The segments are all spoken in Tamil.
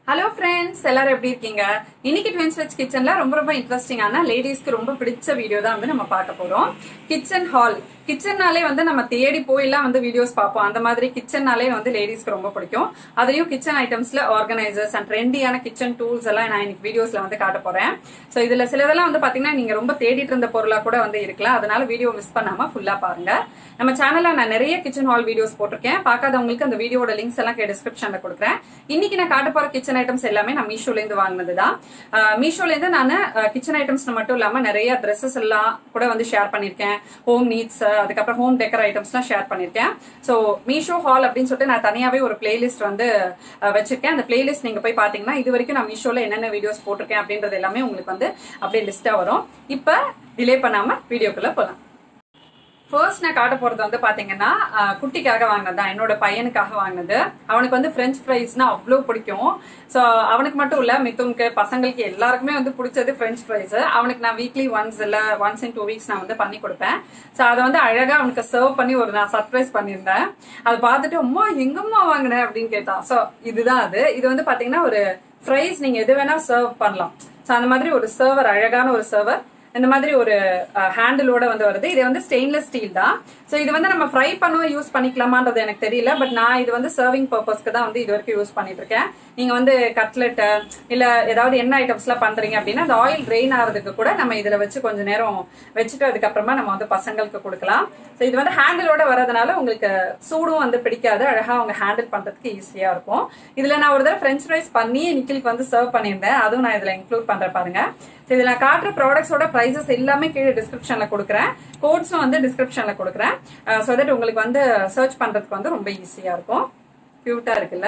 ஹலோ ஃப்ரெண்ட்ஸ் எல்லாரும் எப்படி இருக்கீங்க இன்னைக்கு ட்வின்ஸ் வெஜ் கிச்சன்ல ரொம்ப ரொம்ப இன்ட்ரெஸ்டிங்கான லேடிஸ்க்கு ரொம்ப பிடிச்ச வீடியோ தான் வந்து நம்ம பார்க்க போறோம் கிச்சன் ஹால் கிச்சன்னாலே வந்து நம்ம தேடி போயெல்லாம் வந்து வீடியோஸ் பார்ப்போம் அந்த மாதிரி கிச்சன்னாலே வந்து லேடிஸ்க்கு ரொம்ப பிடிக்கும் அதையும் கிச்சன் ஐட்டம்ஸ்ல ஆர்கனைசர்ஸ் அண்ட் ட்ரெண்டியான கிச்சன் டூல்ஸ் எல்லாம் நான் இன்னைக்கு வீடியோஸ்ல வந்து காட்ட போறேன் ஸோ இதுல சிலதெல்லாம் வந்து பாத்தீங்கன்னா நீங்க ரொம்ப தேடிட்டு இருந்த பொருளா கூட வந்து இருக்கலாம் அதனால வீடியோ மிஸ் பண்ணாம ஃபுல்லா பாருங்க நம்ம சேனல்ல நான் நிறைய கிச்சன் ஹால் வீடியோஸ் போட்டிருக்கேன் பார்க்காதவங்களுக்கு அந்த வீடியோட லிங்க்ஸ் எல்லாம் டிஸ்கிரிப்ஷன்ல கொடுக்குறேன் இன்னைக்கு நான் காட்ட போற கிச்சன் ஐட்டம்ஸ் எல்லாமே நான் மீஷோல இருந்து வாங்கினது தான் மீஷோல இருந்து நான் கிச்சன் ஐட்டம்ஸ் மட்டும் இல்லாம நிறைய ட்ரெஸ்ஸஸ் எல்லாம் கூட வந்து ஷேர் பண்ணிருக்கேன் ஹோம் நீட்ஸ் அதுக்கப்புறம் ஹோம் டெக்கர் ஐட்டம்ஸ்லாம் ஷேர் பண்ணிருக்கேன் ஸோ மீஷோ ஹால் அப்படின்னு சொல்லிட்டு நான் தனியாவே ஒரு பிளேலிஸ்ட் வந்து அஹ், வச்சிருக்கேன் அந்த பிளேலிஸ்ட் நீங்க போய் பாத்தீங்கன்னா இது வரைக்கும் நான் மீஷோல என்னென்ன வீடியோஸ் போட்டிருக்கேன் அப்படின்றது எல்லாமே உங்களுக்கு வந்து அப்படியே லிஸ்டா வரும் இப்ப டிலே பண்ணாம வீடியோக்குள்ள போலாம் ஃபர்ஸ்ட் நான் காட்ட போறது வந்து பாத்தீங்கன்னா அஹ், குட்டிக்காக வாங்கினது தான் என்னோட பையனுக்காக வாங்கினது அவனுக்கு வந்து ஃப்ரெஞ்ச் ஃப்ரைஸ்னா அவ்வளோ பிடிக்கும் ஸோ அவனுக்கு மட்டும் இல்ல மித்துனுக்கு பசங்களுக்கு எல்லாருக்குமே வந்து பிடிச்சது ஃப்ரெஞ்ச் ஃப்ரைஸ் அவனுக்கு நான் வீக்லி ஒன்ஸ் இல்ல ஒன்ஸ் இன் டூ வீக்ஸ் நான் வந்து பண்ணி கொடுப்பேன் ஸோ அதை வந்து அழகா அவனுக்கு சர்வ் பண்ணி ஒரு நான் சர்ப்ரைஸ் பண்ணியிருந்தேன் அதை பார்த்துட்டு அம்மா எங்கம்மா வாங்கினேன் அப்படின்னு கேட்டான் ஸோ இதுதான் அது இது வந்து பாத்தீங்கன்னா ஒரு ஃப்ரைஸ் நீங்க எது வேணா சர்வ் பண்ணலாம் ஸோ அந்த மாதிரி ஒரு சர்வர் அழகான ஒரு சர்வர் இந்த மாதிரி ஒரு ஹேண்டிலோட வந்து வருது இது வந்து ஸ்டெயின்லெஸ் ஸ்டீல் தான் ஸோ இது வந்து நம்ம ஃப்ரை பண்ணவும் யூஸ் பண்ணிக்கலாமான்றது எனக்கு தெரியல பட் நான் இது வந்து சர்விங் பர்பஸ்க்கு தான் வந்து இது வரைக்கும் யூஸ் பண்ணிட்டு இருக்கேன் நீங்க வந்து கட்லெட் இல்ல ஏதாவது எண்ணெய் ஐட்டம்ஸ்லாம் பண்றீங்க அப்படின்னா அந்த ஆயில் ட்ரெயின் ஆகிறதுக்கு கூட நம்ம இதுல வச்சு கொஞ்ச நேரம் வச்சுட்டு அதுக்கப்புறமா நம்ம வந்து பசங்களுக்கு கொடுக்கலாம் ஸோ இது வந்து ஹேண்டிலோட வரதுனால உங்களுக்கு சூடும் வந்து பிடிக்காது அழகா அவங்க ஹேண்டில் பண்றதுக்கு ஈஸியா இருக்கும் இதுல நான் ஒரு தடவை ஃப்ரெஞ்ச் ஃப்ரைஸ் பண்ணி நிக்கிலுக்கு வந்து சர்வ் பண்ணியிருந்தேன் அதுவும் நான் இதுல இன்க்ளூட் பண்றேன் பாருங்க ஸோ இதுல நான் காட்டுற ப்ராடக்ட்ஸோட ப்ரைஸஸ் எல்லாமே கீழே டிஸ்கிரிப்ஷன்ல கொடுக்குறேன் கோட்ஸும் வந்து டிஸ்கிரிப்ஷன்ல கொடுக்குறேன் ஸோ தட் உங்களுக்கு வந்து சர்ச் பண்றதுக்கு வந்து ரொம்ப ஈஸியா இருக்கும் கியூட்டா இருக்குல்ல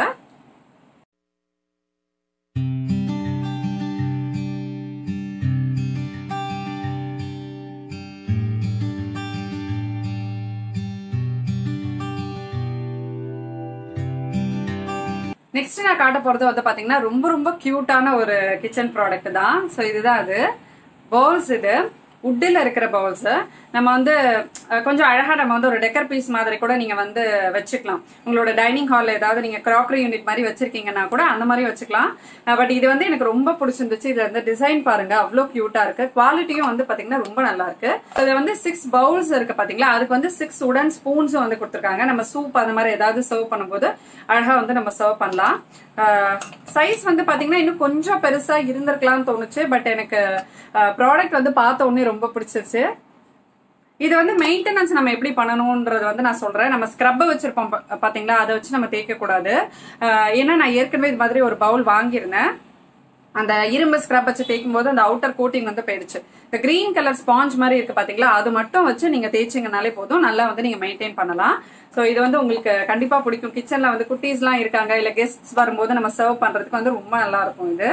நெக்ஸ்ட் நான் காட்ட போறது வந்து பாத்தீங்கன்னா ரொம்ப ரொம்ப கியூட்டான ஒரு கிச்சன் ப்ராடக்ட் தான் ஸோ இதுதான் அது பவுல்ஸ் இது உட்டில் இருக்கிற பவுல்ஸ் நம்ம வந்து அஹ், கொஞ்சம் அழகா நம்ம வந்து ஒரு டெக்கர் பீஸ் மாதிரி கூட நீங்க வந்து வச்சுக்கலாம் உங்களோட டைனிங் ஹால்ல ஏதாவது நீங்க கிராக்கரி யூனிட் மாதிரி வச்சிருக்கீங்கன்னா கூட அந்த மாதிரி வச்சுக்கலாம் பட் இது வந்து எனக்கு ரொம்ப பிடிச்சிருந்துச்சு இதுல வந்து டிசைன் பாருங்க அவ்வளோ கியூட்டா இருக்கு குவாலிட்டியும் வந்து பாத்தீங்கன்னா ரொம்ப நல்லா இருக்கு இதுல வந்து சிக்ஸ் பவுல்ஸ் இருக்கு பாத்தீங்களா அதுக்கு வந்து சிக்ஸ் உடன் ஸ்பூன்ஸும் வந்து கொடுத்துருக்காங்க நம்ம சூப் அந்த மாதிரி ஏதாவது சர்வ் பண்ணும்போது அழகா வந்து நம்ம சர்வ் பண்ணலாம் சைஸ் வந்து பாத்தீங்கன்னா இன்னும் கொஞ்சம் பெருசா இருந்திருக்கலாம்னு தோணுச்சு பட் எனக்கு ப்ராடக்ட் வந்து பார்த்த உடனே ரொம்ப பிடிச்சிருச்சு இது வந்து மெயின்டெனன்ஸ் நம்ம எப்படி பண்ணணும்ன்றது வந்து நான் சொல்றேன் நம்ம ஸ்க்ரப் வச்சிருப்போம் பா- பாத்தீங்களா அதை வச்சு நம்ம தேய்க்க கூடாது அஹ் ஏன்னா நான் ஏற்கனவே இது மாதிரி ஒரு பவுல் வாங்கியிருந்தேன் அந்த இரும்பு ஸ்க்ரப் வச்சு தேய்க்கும் போது அந்த அவுட்டர் கோட்டிங் வந்து போயிடுச்சு இந்த கிரீன் கலர் ஸ்பாஞ்ச் மாதிரி இருக்கு பாத்தீங்களா அது மட்டும் வச்சு நீங்க தேய்ச்சிங்கனாலே போதும் நல்லா வந்து நீங்க மெயின்டைன் பண்ணலாம் சோ இது வந்து உங்களுக்கு கண்டிப்பா பிடிக்கும் கிச்சன்ல வந்து குட்டீஸ்லாம் இருக்காங்க இல்ல கெஸ்ட்ஸ் வரும்போது நம்ம சர்வ் பண்றதுக்கு வந்து ரொம்ப நல்லா இருக்கும் இது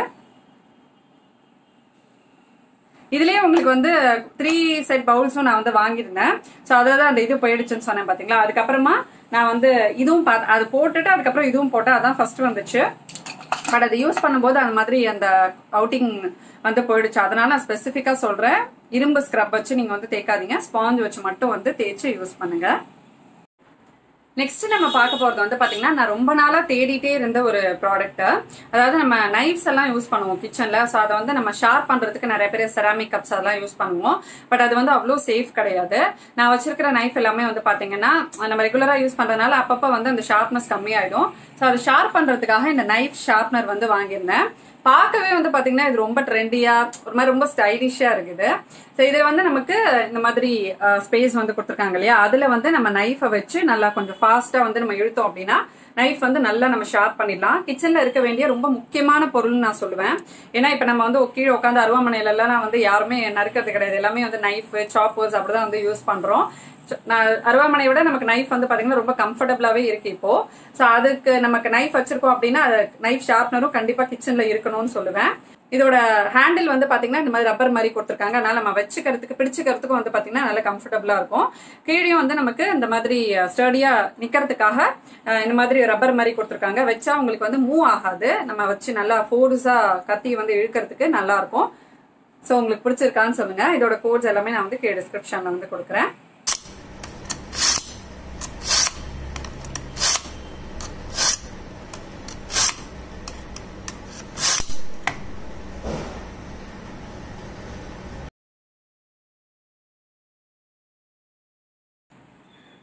இதுலயே உங்களுக்கு வந்து த்ரீ செட் பவுல்ஸும் நான் வந்து வாங்கியிருந்தேன் ஸோ அதாவது அந்த இது போயிடுச்சுன்னு சொன்னேன் பாத்தீங்களா அதுக்கப்புறமா நான் வந்து இதுவும் பா- அது போட்டுட்டு அதுக்கப்புறம் இதுவும் போட்டேன் அதான் ஃபர்ஸ்ட் வந்துச்சு பட் அதை யூஸ் பண்ணும்போது அந்த மாதிரி அந்த அவுட்டிங் வந்து போயிடுச்சு அதனால நான் ஸ்பெசிஃபிக்கா சொல்றேன் இரும்பு ஸ்க்ரப் வச்சு நீங்க வந்து தேய்க்காதீங்க ஸ்பாஞ்ச் வச்சு மட்டும் வந்து தேய்ச்சி யூஸ் பண்ணுங்க நெக்ஸ்ட் நம்ம பார்க்க போறது வந்து பாத்தீங்கன்னா நான் ரொம்ப நாளா தேடிட்டே இருந்த ஒரு ப்ராடக்ட் அதாவது நம்ம நைஃப்ஸ் எல்லாம் யூஸ் பண்ணுவோம் கிச்சன்ல ஸோ அதை வந்து நம்ம ஷார்ப் பண்றதுக்கு நிறைய பேர் செராமிக் கப்ஸ் அதெல்லாம் யூஸ் பண்ணுவோம் பட் அது வந்து அவ்வளோ சேஃப் கிடையாது நான் வச்சிருக்கிற நைஃப் எல்லாமே வந்து பாத்தீங்கன்னா நம்ம ரெகுலரா யூஸ் பண்றதுனால அப்பப்போ வந்து அந்த ஷார்ப்னஸ் கம்மியாயிடும் ஸோ அதை ஷார்ப் பண்றதுக்காக இந்த நைஃப் ஷார்ப்னர் வந்து வாங்கியிருந்தேன் பார்க்கவே வந்து பாத்தீங்கன்னா இது ரொம்ப ட்ரெண்டியா ஒரு மாதிரி ரொம்ப ஸ்டைலிஷா இருக்குது ஸோ இது வந்து நமக்கு இந்த மாதிரி ஸ்பேஸ் வந்து கொடுத்துருக்காங்க இல்லையா அதுல வந்து நம்ம நைஃபை வச்சு நல்லா கொஞ்சம் ஃபாஸ்டா வந்து நம்ம இழுத்தோம் அப்படின்னா நைஃப் வந்து நல்லா நம்ம ஷார்ப் பண்ணிடலாம் கிச்சன்ல இருக்க வேண்டிய ரொம்ப முக்கியமான பொருள்னு நான் சொல்லுவேன் ஏன்னா இப்ப நம்ம வந்து கீழே உட்காந்து அருவாமனையில எல்லாம் வந்து யாருமே நறுக்கிறது கிடையாது எல்லாமே வந்து நைஃப் சாப்பர்ஸ் அப்படிதான் வந்து யூஸ் பண்றோம் ச- நான் அருவாமனை விட நமக்கு நைஃப் வந்து பாத்தீங்கன்னா ரொம்ப கம்ஃபர்டபுளாவே இருக்கு இப்போ சோ அதுக்கு நமக்கு நைஃப் வச்சிருக்கோம் அப்படின்னா நைஃப் ஷார்ப்னரும் கண்டிப்பா கிச்சன்ல இருக்கணும்னு சொல்லுவேன் இதோட ஹேண்டில் வந்து பாத்தீங்கன்னா இந்த மாதிரி ரப்பர் மாதிரி கொடுத்துருக்காங்க அதனால நம்ம வச்சுக்கிறதுக்கு பிடிச்சுக்கிறதுக்கும் வந்து பாத்தீங்கன்னா நல்லா கம்ஃபர்டபுளா இருக்கும் கீழேயும் வந்து நமக்கு இந்த மாதிரி ஸ்டடியா நிக்கிறதுக்காக அஹ், இந்த மாதிரி ரப்பர் மாதிரி கொடுத்துருக்காங்க வச்சா உங்களுக்கு வந்து மூவ் ஆகாது நம்ம வச்சு நல்லா ஃபோர்ஸா கத்தி வந்து இழுக்கிறதுக்கு நல்லா இருக்கும் ஸோ உங்களுக்கு பிடிச்சிருக்கான்னு சொல்லுங்க இதோட கோட்ஸ் எல்லாமே நான் வந்து கீழே டிஸ்கிரிப்ஷன்ல வந்து கொடுக்குறேன்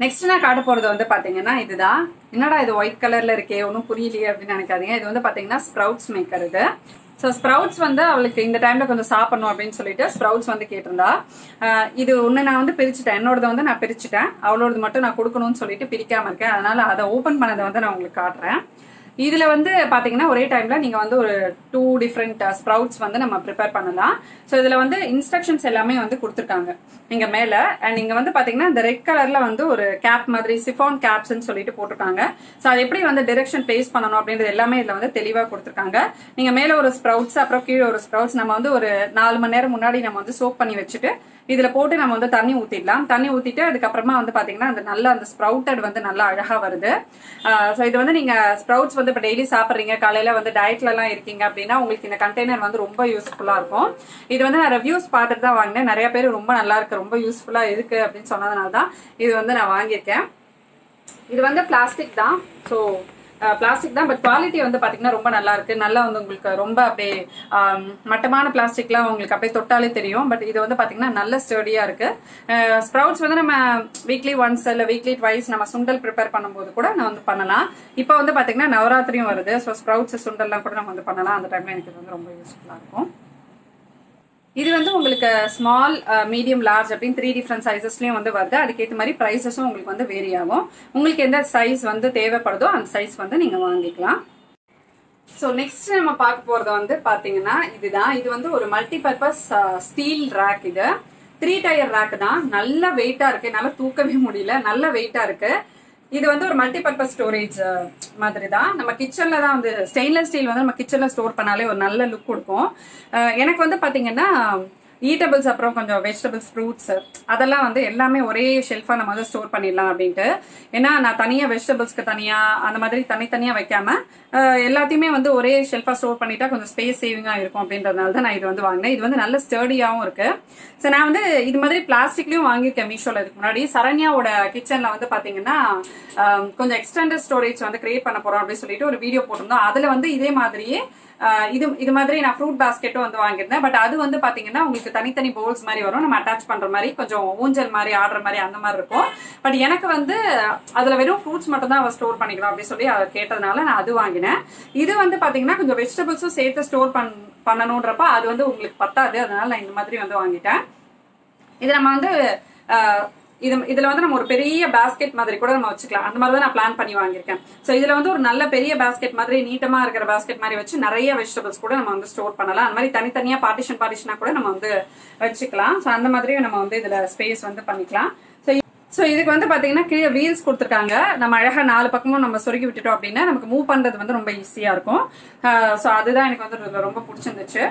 நெக்ஸ்ட் நான் காட்ட போறது வந்து பாத்தீங்கன்னா இதுதான் என்னடா இது ஒயிட் கலர்ல இருக்கே ஒன்றும் புரியலையே அப்படின்னு நினைக்காதீங்க இது வந்து பாத்தீங்கன்னா ஸ்ப்ரவுட்ஸ் மேக்கர் இது ஸோ ஸ்ப்ரவுட்ஸ் வந்து அவளுக்கு இந்த டைம்ல கொஞ்சம் சாப்பிடணும் அப்படின்னு சொல்லிட்டு ஸ்ப்ரவுட்ஸ் வந்து கேட்டிருந்தா ஆஹ் இது ஒன்று நான் வந்து பிரிச்சுட்டேன் என்னோடது வந்து நான் பிரிச்சுட்டேன் அவளோடது மட்டும் நான் கொடுக்கணும்னு சொல்லிட்டு பிரிக்காம இருக்கேன் அதனால அதை ஓப்பன் பண்ணதை வந்து நான் உங்களுக்கு காட்டுறேன் இதுல வந்து பாத்தீங்கன்னா ஒரே டைம்ல நீங்க வந்து ஒரு டூ டிஃப்ரெண்ட் ஸ்ப்ரவுட்ஸ் வந்து நம்ம ப்ரிப்பேர் பண்ணலாம் ஸோ இதுல வந்து இன்ஸ்ட்ரக்ஷன்ஸ் எல்லாமே வந்து கொடுத்துருக்காங்க இங்க மேல அண்ட் இங்க வந்து பாத்தீங்கன்னா இந்த ரெட் கலர்ல வந்து ஒரு கேப் மாதிரி சிஃபான் கேப்ஸ்ன்னு சொல்லிட்டு போட்டிருக்காங்க ஸோ அது எப்படி வந்து டிரெக்ஷன் பிளேஸ் பண்ணணும் அப்படின்றது எல்லாமே இதுல வந்து தெளிவா கொடுத்துருக்காங்க நீங்க மேல ஒரு ஸ்ப்ரவுட்ஸ் அப்புறம் கீழே ஒரு ஸ்ப்ரவுட்ஸ் நம்ம வந்து ஒரு நாலு மணி நேரம் முன்னாடி நம்ம வந்து சோப் பண்ணி வச்சுட்டு இதுல போட்டு நம்ம வந்து தண்ணி ஊத்திடலாம் தண்ணி ஊத்திட்டு அதுக்கப்புறமா வந்து பாத்தீங்கன்னா அந்த நல்ல அந்த ஸ்ப்ரவுட்டட் வந்து நல்லா அழகா வருது ஸோ இது வந்து நீங்க ஸ்ப்ரவுட்ஸ் வந்து இப்போ டெய்லி சாப்பிட்றீங்க காலையில வந்து டயட்ல எல்லாம் இருக்கீங்க அப்படின்னா உங்களுக்கு இந்த கண்டெய்னர் வந்து ரொம்ப யூஸ்ஃபுல்லா இருக்கும் இது வந்து நான் ரிவ்யூஸ் பார்த்துட்டு தான் வாங்கினேன் நிறைய பேர் ரொம்ப நல்லா இருக்கு ரொம்ப யூஸ்ஃபுல்லா இருக்கு அப்படின்னு சொன்னதுனால தான் இது வந்து நான் வாங்கியிருக்கேன் இது வந்து பிளாஸ்டிக் தான் ஸோ பிளாஸ்டிக் தான் பட் குவாலிட்டி வந்து பாத்தீங்கன்னா ரொம்ப நல்லா இருக்கு நல்லா வந்து உங்களுக்கு ரொம்ப அப்படியே ஆம், மட்டமான பிளாஸ்டிக்லாம் உங்களுக்கு அப்படியே தொட்டாலே தெரியும் பட் இது வந்து பாத்தீங்கன்னா நல்ல ஸ்டடியா இருக்கு ஸ்ப்ரவுட்ஸ் வந்து நம்ம வீக்லி ஒன்ஸ் இல்ல வீக்லி ட்வைஸ் நம்ம சுண்டல் ப்ரிப்பேர் பண்ணும்போது கூட நான் வந்து பண்ணலாம் இப்போ வந்து பாத்தீங்கன்னா நவராத்திரியும் வருது ஸோ ஸ்ப்ரவுட்ஸ் சுண்டல்லாம் கூட நம்ம வந்து பண்ணலாம் அந்த டைம்ல எனக்கு இது வந்து ரொம்ப யூஸ்ஃபுல்லா இருக்கும் இது வந்து உங்களுக்கு ஸ்மால் மீடியம் லார்ஜ் அப்படின்னு த்ரீ டிஃப்ரெண்ட் சைஸஸ்லயும் வந்து வருது அதுக்கேற்ற மாதிரி ப்ரைஸஸும் உங்களுக்கு வந்து வேரி ஆகும் உங்களுக்கு எந்த சைஸ் வந்து தேவைப்படுதோ அந்த சைஸ் வந்து நீங்க வாங்கிக்கலாம் ஸோ நெக்ஸ்ட் நம்ம பார்க்க போறது வந்து பாத்தீங்கன்னா இதுதான் இது வந்து ஒரு மல்டி பர்பஸ் ஸ்டீல் ரேக் இது த்ரீ டயர் ரேக் தான் நல்ல வெயிட்டா இருக்கு என்னால தூக்கவே முடியல நல்ல வெயிட்டா இருக்கு இது வந்து ஒரு மல்டி பர்பஸ் ஸ்டோரேஜ் மாதிரி தான் நம்ம கிச்சன்ல தான் வந்து ஸ்டெயின்லெஸ் ஸ்டீல் வந்து நம்ம கிச்சன்ல ஸ்டோர் பண்ணாலே ஒரு நல்ல லுக் கொடுக்கும் அஹ் எனக்கு வந்து பாத்தீங்கன்னா ஈட்டபிள்ஸ் அப்புறம் கொஞ்சம் வெஜிடபிள்ஸ் ஃப்ரூட்ஸ் அதெல்லாம் வந்து எல்லாமே ஒரே ஷெல்ஃபா நம்ம வந்து ஸ்டோர் பண்ணிடலாம் அப்படின்ட்டு ஏன்னா நான் தனியா வெஜிடபிள்ஸ்க்கு தனியா அந்த மாதிரி தனித்தனியா வைக்காம அஹ், எல்லாத்தையுமே வந்து ஒரே ஷெல்ஃபா ஸ்டோர் பண்ணிட்டா கொஞ்சம் ஸ்பேஸ் சேவிங்கா இருக்கும் அப்படின்றதுனால தான் நான் இது வந்து வாங்கினேன் இது வந்து நல்ல ஸ்டர்டியாவும் இருக்கு ஸோ நான் வந்து இது மாதிரி பிளாஸ்டிக்லயும் வாங்கியிருக்கேன் மீஷோல இதுக்கு முன்னாடி சரண்யாவோட கிச்சன்ல வந்து பாத்தீங்கன்னா அஹ், கொஞ்சம் எக்ஸ்டெண்டட் ஸ்டோரேஜ் வந்து கிரியேட் பண்ண போறோம் அப்படின்னு சொல்லிட்டு ஒரு வீடியோ போட்டிருந்தோம் அதுல வந்து இதே மாதிரியே ஆஹ் இது இது மாதிரி நான் ஃப்ரூட் பாஸ்கெட்டும் வந்து வாங்கியிருந்தேன் பட் அது வந்து பாத்தீங்கன்னா உங்களுக்கு தனித்தனி பவுல்ஸ் மாதிரி வரும் நம்ம அட்டாச் பண்ற மாதிரி கொஞ்சம் ஊஞ்சல் மாதிரி ஆடுற மாதிரி அந்த மாதிரி இருக்கும் பட் எனக்கு வந்து அதுல வெறும் ஃப்ரூட்ஸ் மட்டும் தான் ஸ்டோர் பண்ணிக்கணும் அப்படின்னு சொல்லி அவர் கேட்டதுனால நான் அது வாங்கினேன் இது வந்து பாத்தீங்கன்னா கொஞ்சம் வெஜிடபிள்ஸும் சேர்த்து ஸ்டோர் பண் பண்ணணுன்றப்ப அது வந்து உங்களுக்கு பத்தாது அதனால நான் இந்த மாதிரி வந்து வாங்கிட்டேன் இது நம்ம வந்து ஆஹ், இது இதுல வந்து நம்ம ஒரு பெரிய பாஸ்கெட் மாதிரி கூட நம்ம வச்சுக்கலாம் அந்த மாதிரி தான் நான் பிளான் பண்ணி வாங்கியிருக்கேன் சோ இதுல வந்து ஒரு நல்ல பெரிய பாஸ்கெட் மாதிரி நீட்டமா இருக்கிற பாஸ்கெட் மாதிரி வச்சு நிறைய வெஜிடபிள்ஸ் கூட நம்ம வந்து ஸ்டோர் பண்ணலாம் அந்த மாதிரி தனித்தனியா பார்ட்டிஷன் பார்ட்டிஷனா கூட நம்ம வந்து வச்சுக்கலாம் சோ அந்த மாதிரியும் நம்ம வந்து இதுல ஸ்பேஸ் வந்து பண்ணிக்கலாம் ஸோ ஸோ இதுக்கு வந்து பாத்தீங்கன்னா கீழே வீல்ஸ் கொடுத்துருக்காங்க நம்ம அழகா நாலு பக்கமும் நம்ம சொருகி விட்டுட்டோம் அப்படின்னா நமக்கு மூவ் பண்றது வந்து ரொம்ப ஈஸியா இருக்கும் ஸோ அதுதான் எனக்கு வந்து இதுல ரொம்ப பிடிச்சிருந்துச்சு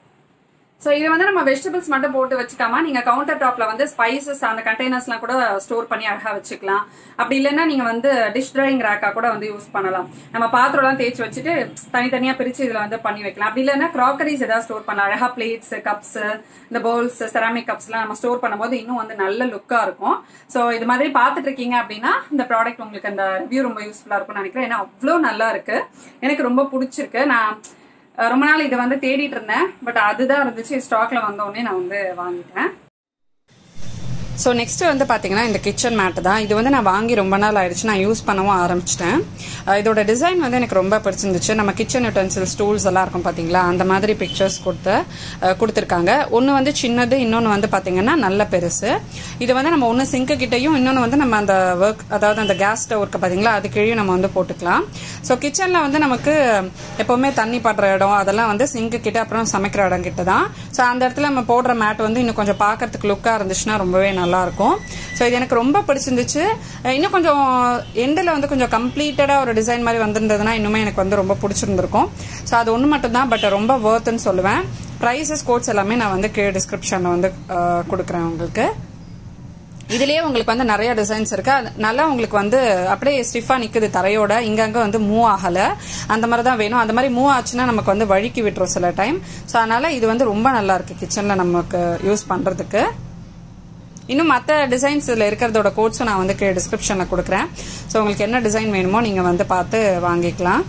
ஸோ இது வந்து நம்ம வெஜிடபிள்ஸ் மட்டும் போட்டு வச்சுக்காம நீங்க கவுண்டர் டாப்ல வந்து ஸ்பைசஸ் அந்த கண்டெய்னர்ஸ்லாம் கூட ஸ்டோர் பண்ணி அழகா வச்சுக்கலாம் அப்படி இல்லைன்னா நீங்க வந்து டிஷ் ட்ரைங் ரேக்கா கூட வந்து யூஸ் பண்ணலாம் நம்ம பாத்திரம்லாம் தேய்ச்சி வச்சுட்டு தனித்தனியா பிரிச்சு இதுல வந்து பண்ணி வைக்கலாம் அப்படி இல்லைன்னா கிராக்கரிஸ் ஏதாவது ஸ்டோர் பண்ணலாம் அழகா பிளேட்ஸ் கப்ஸ் இந்த பவுல்ஸ் செராமிக் கப்ஸ்லாம் நம்ம ஸ்டோர் பண்ணும்போது இன்னும் வந்து நல்ல லுக்கா இருக்கும் ஸோ இது மாதிரி பார்த்துட்டு இருக்கீங்க அப்படின்னா இந்த ப்ராடக்ட் உங்களுக்கு அந்த ரிவ்யூ ரொம்ப யூஸ்ஃபுல்லா இருக்கும்னு நினைக்கிறேன் ஏன்னா அவ்வளோ நல்லா இருக்கு எனக்கு ரொம்ப பிடிச்சிருக்கு நான் அஹ் ரொம்ப நாள் இதை வந்து தேடிட்டு இருந்தேன் பட் அதுதான் இருந்துச்சு ஸ்டாக்ல வந்த உடனே நான் வந்து வாங்கிட்டேன் ஸோ நெக்ஸ்ட் வந்து பார்த்தீங்கன்னா இந்த கிச்சன் மேட் தான் இது வந்து நான் வாங்கி ரொம்ப நாள் ஆயிடுச்சு நான் யூஸ் பண்ணவும் ஆரம்பிச்சிட்டேன் அஹ் இதோட டிசைன் வந்து எனக்கு ரொம்ப பிடிச்சிருந்துச்சு நம்ம கிச்சன் யூட்டன்சில் ஸ்டூல்ஸ் எல்லாம் இருக்கும் பார்த்தீங்களா அந்த மாதிரி பிக்சர்ஸ் கொடுத்து அஹ் கொடுத்துருக்காங்க ஒன்று வந்து சின்னது இன்னொன்று வந்து பார்த்தீங்கன்னா நல்ல பெருசு இது வந்து நம்ம ஒன்று சிங்க்கு கிட்டையும் இன்னொன்று வந்து நம்ம அந்த ஒர்க் அதாவது அந்த கேஸ் ஸ்டவ் இருக்கு பார்த்தீங்களா அது கீழே நம்ம வந்து போட்டுக்கலாம் ஸோ கிச்சனில் வந்து நமக்கு எப்போவுமே தண்ணி படுற இடம் அதெல்லாம் வந்து சிங்க்கு கிட்ட அப்புறம் சமைக்கிற இடம் கிட்ட தான் ஸோ அந்த இடத்துல நம்ம போடுற மேட் வந்து இன்னும் கொஞ்சம் பார்க்கறதுக்கு லுக்காக இருந்துச்சுன்னா ரொம்பவே நல்லா இருக்கும் ஸோ இது எனக்கு ரொம்ப பிடிச்சிருந்துச்சு அஹ் இன்னும் கொஞ்சம் எண்டில் வந்து கொஞ்சம் கம்ப்ளீட்டடாக ஒரு டிசைன் மாதிரி வந்திருந்ததுன்னா இன்னுமே எனக்கு வந்து ரொம்ப பிடிச்சிருந்திருக்கும் ஸோ அது ஒன்று மட்டும் தான் பட் ரொம்ப ஒர்த்துன்னு சொல்லுவேன் ப்ரைஸஸ் கோட்ஸ் எல்லாமே நான் வந்து கீழே டிஸ்கிரிப்ஷனில் வந்து அஹ், கொடுக்குறேன் உங்களுக்கு இதுலயே உங்களுக்கு வந்து நிறைய டிசைன்ஸ் இருக்கு அது நல்லா உங்களுக்கு வந்து அப்படியே ஸ்டிஃபா நிக்குது தரையோட இங்கங்க வந்து மூவ் ஆகல அந்த மாதிரி தான் வேணும் அந்த மாதிரி மூவ் ஆச்சுன்னா நமக்கு வந்து வழுக்கி விட்டுரும் சில டைம் ஸோ அதனால இது வந்து ரொம்ப நல்லா இருக்கு கிச்சன்ல நமக்கு யூஸ் பண்றதுக்கு இன்னும் மற்ற டிசைன்ஸ் இதில் இருக்கிறதோட கோட்ஸும் நான் வந்து டிஸ்கிரிப்ஷனில் கொடுக்குறேன் ஸோ உங்களுக்கு என்ன டிசைன் வேணுமோ நீங்கள் வந்து பார்த்து வாங்கிக்கலாம்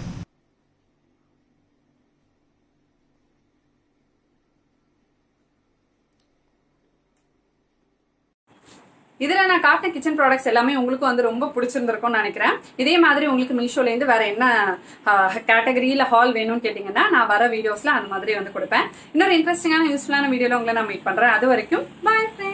இதுல நான் காட்டின கிச்சன் ப்ராடக்ட்ஸ் எல்லாமே உங்களுக்கு வந்து ரொம்ப பிடிச்சிருந்திருக்கும்னு நினைக்கிறேன் இதே மாதிரி உங்களுக்கு மீஷோல இருந்து வேற என்ன கேட்டகரியில ஹால் வேணும்னு கேட்டீங்கன்னா நான் வர வீடியோஸ்ல அந்த மாதிரி வந்து கொடுப்பேன் இன்னொரு இன்ட்ரெஸ்டிங்கான யூஸ்ஃபுல்லான வீடியோல உங்களை நான் மீட் பண்றேன் அது வரைக்கும் பாய்